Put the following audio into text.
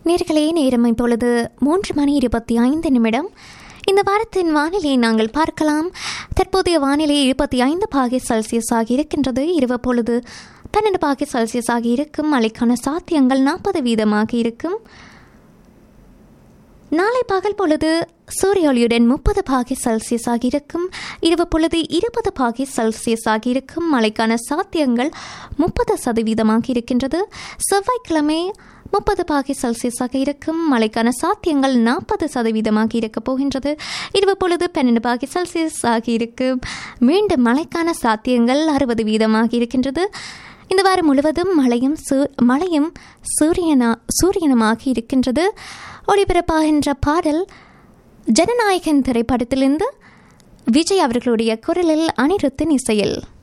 நேர்களே நேரம் இப்பொழுது மூன்று மணி இருபத்தி ஐந்து நிமிடம் இந்த வாரத்தின் வானிலையை நாங்கள் பார்க்கலாம் தற்போதைய வானிலை இருபத்தி ஐந்து பாகை செல்சியஸ் ஆகி இருக்கின்றது இரவு பொழுது பன்னெண்டு பாகை செல்சியஸ் ஆகி இருக்கும் மழைக்கான சாத்தியங்கள் நாற்பது வீதமாக இருக்கும் நாளை பகல் பொழுது சூரிய ஒளியுடன் முப்பது பாகை செல்சியஸ் ஆகி இருக்கும் இரவு பொழுது இருபது பாகை செல்சியஸ் ஆகி இருக்கும் மழைக்கான சாத்தியங்கள் முப்பது சதவீதமாக இருக்கின்றது செவ்வாய்க்கிழமை முப்பது பாகை செல்சியஸாக இருக்கும் மழைக்கான சாத்தியங்கள் நாற்பது சதவீதமாக இருக்கப் போகின்றது இரவு பொழுது பன்னெண்டு பாகை செல்சியஸ் ஆகி இருக்கும் மீண்டும் மழைக்கான சாத்தியங்கள் அறுபது வீதமாக இருக்கின்றது இந்த வாரம் முழுவதும் மழையும் சூ மழையும் சூரியனா சூரியனமாக இருக்கின்றது ஒளிபரப்பாகின்ற பாடல் ஜனநாயகன் திரைப்படத்திலிருந்து விஜய் அவர்களுடைய குரலில் அனிருத்தின் இசையில்